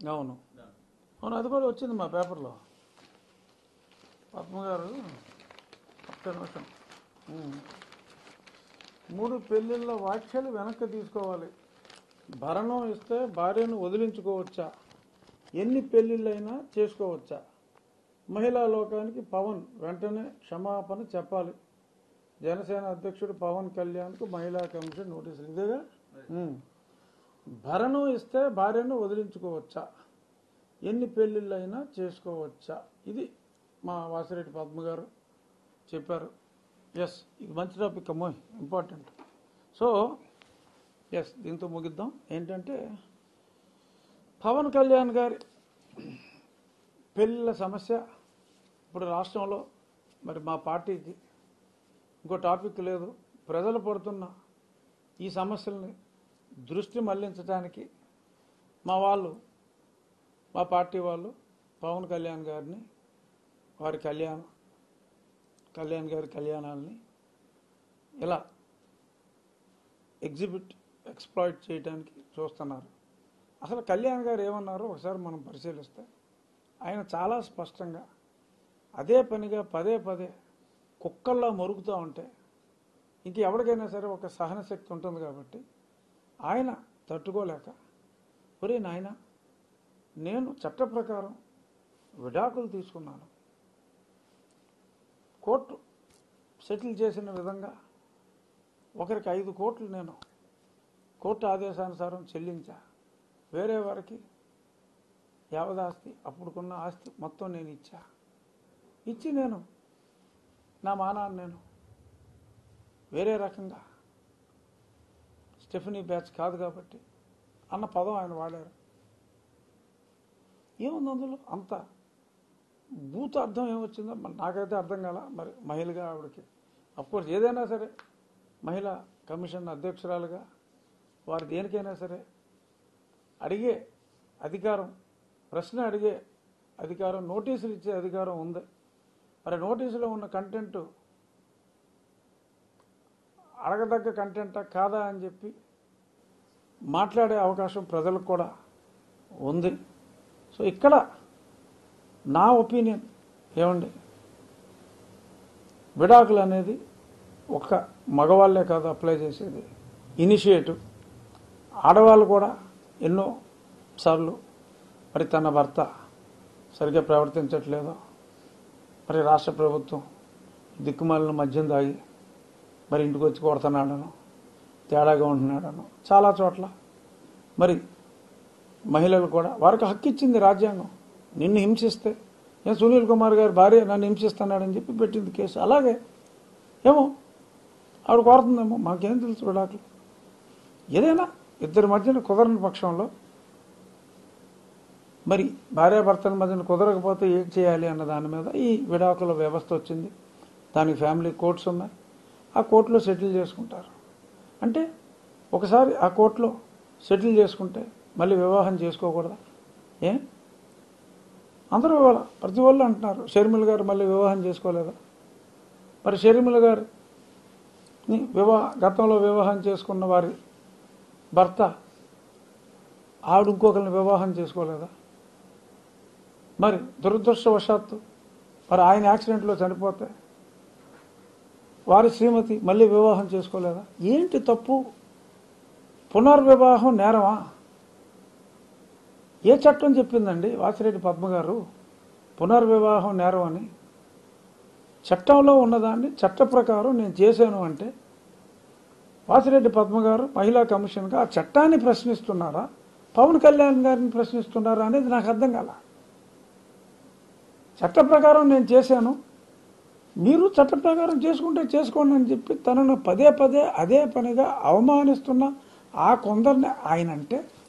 అవును అవును అది కూడా వచ్చింది మా పేపర్లో పద్మ గారు ఒక్క నిమిషం ఉమ్. మూడు పెళ్ళిళ్ళ వ్యాఖ్యలు వెనక్కి తీసుకోవాలి భరణం ఇస్తే భార్యను వదిలించుకోవచ్చా ఎన్ని పెళ్ళిళ్ళైనా చేసుకోవచ్చా మహిళా లోకానికి పవన్ వెంటనే క్షమాపణ చెప్పాలి జనసేన అధ్యక్షుడు పవన్ కళ్యాణ్కు మహిళా కమిషన్ నోటీసులు ఇదేగా ఉమ్. భరణం ఇస్తే భార్యను వదిలించుకోవచ్చా ఎన్ని పెళ్ళిళ్ళైనా చేసుకోవచ్చా ఇది మా వాసిరెడ్డి పద్మ గారు చెప్పారు ఎస్ ఇది మంచి టాపిక్ అమ్మో ఇంపార్టెంట్ సో ఎస్ దీంతో ముగిద్దాం ఏంటంటే పవన్ కళ్యాణ్ గారి పెళ్ళిళ్ళ సమస్య ఇప్పుడు రాష్ట్రంలో మరి మా పార్టీకి ఇంకో టాపిక్ లేదు ప్రజలు పడుతున్న ఈ సమస్యల్ని దృష్టి మళ్లించడానికి మా వాళ్ళు మా పార్టీ వాళ్ళు పవన్ కళ్యాణ్ గారిని వారి కళ్యాణ కళ్యాణ్ గారి కళ్యాణాలని ఇలా ఎగ్జిబిట్ ఎక్స్ప్లాయిట్ చేయడానికి చూస్తున్నారు అసలు కళ్యాణ్ గారు ఏమన్నారో ఒకసారి మనం పరిశీలిస్తే ఆయన చాలా స్పష్టంగా అదే పనిగా పదే పదే కుక్కల్లా మొరుగుతూ ఉంటే ఇంక ఎవరికైనా సరే ఒక సహన శక్తి ఉంటుంది కాబట్టి ఆయన తట్టుకోలేక ఒరే నాయన నేను చట్ట ప్రకారం విడాకులు తీసుకున్నాను కోర్టు సెటిల్ చేసిన విధంగా ఒకరికి ఐదు కోట్లు నేను కోర్టు ఆదేశానుసారం చెల్లించా వేరే వారికి యావదాస్తి అప్పుడుకున్న ఆస్తి మొత్తం నేను ఇచ్చా ఇచ్చి నేను నా మానాన్ని నేను వేరే రకంగా స్టెఫనీ బ్యాచ్ కాదు కాబట్టి అన్న పదం ఆయన వాడారు ఏముంది అందులో అంత బూత్ అర్థం ఏమొచ్చిందో మరి నాకైతే అర్థం కాల మరి మహిళగా ఆవిడకి కోర్స్ ఏదైనా సరే మహిళా కమిషన్ అధ్యక్షురాలుగా వారు దేనికైనా సరే అడిగే అధికారం ప్రశ్న అడిగే అధికారం నోటీసులు ఇచ్చే అధికారం ఉంది మరి నోటీసులో ఉన్న కంటెంట్ అడగదగ్గ కంటెంటా కాదా అని చెప్పి మాట్లాడే అవకాశం ప్రజలకు కూడా ఉంది సో ఇక్కడ నా ఒపీనియన్ ఏమండి విడాకులు అనేది ఒక్క మగవాళ్ళే కాదు అప్లై చేసేది ఇనిషియేటివ్ ఆడవాళ్ళు కూడా ఎన్నో సార్లు మరి తన భర్త సరిగ్గా ప్రవర్తించట్లేదో మరి రాష్ట్ర ప్రభుత్వం దిక్కుమాలిన మద్యం తాగి మరి ఇంటికి వచ్చి కొడుతున్నాడను తేడాగా ఉంటున్నాడను చాలా చోట్ల మరి మహిళలు కూడా వారికి హక్కు ఇచ్చింది రాజ్యాంగం నిన్ను హింసిస్తే నేను సునీల్ కుమార్ గారి భార్య నన్ను హింసిస్తున్నాడని చెప్పి పెట్టింది కేసు అలాగే ఏమో ఆవిడ కోరుతుందేమో మాకేం తెలుసు విడాకులు ఏదైనా ఇద్దరి మధ్యన కుదరని పక్షంలో మరి భార్యాభర్తల మధ్యన కుదరకపోతే ఏం చేయాలి అన్న దాని మీద ఈ విడాకుల వ్యవస్థ వచ్చింది దానికి ఫ్యామిలీ కోర్ట్స్ ఉన్నాయి ఆ కోర్టులో సెటిల్ చేసుకుంటారు అంటే ఒకసారి ఆ కోర్టులో సెటిల్ చేసుకుంటే మళ్ళీ వివాహం చేసుకోకూడదా ఏ అందరూ ఇవాళ ప్రతి వాళ్ళు అంటున్నారు షర్మిల గారు మళ్ళీ వివాహం చేసుకోలేదా మరి షర్మిల గారు వివాహ గతంలో వివాహం చేసుకున్న వారి భర్త ఆవిడ ఇంకొకరిని వివాహం చేసుకోలేదా మరి దురదృష్టవశాత్తు మరి ఆయన యాక్సిడెంట్లో చనిపోతే వారి శ్రీమతి మళ్ళీ వివాహం చేసుకోలేదా ఏంటి తప్పు పునర్వివాహం నేరమా ఏ చట్టం చెప్పిందండి వాసిరెడ్డి పద్మ గారు పునర్వివాహం నేరం అని చట్టంలో ఉన్నదాన్ని చట్ట ప్రకారం నేను చేశాను అంటే వాసిరెడ్డి పద్మ గారు మహిళా కమిషన్గా ఆ చట్టాన్ని ప్రశ్నిస్తున్నారా పవన్ కళ్యాణ్ గారిని ప్రశ్నిస్తున్నారా అనేది నాకు అర్థం కాల చట్ట ప్రకారం నేను చేశాను మీరు చట్ట ప్రకారం చేసుకుంటే చేసుకోండి అని చెప్పి తనను పదే పదే అదే పనిగా అవమానిస్తున్న ఆ కొందరిని ఆయన అంటే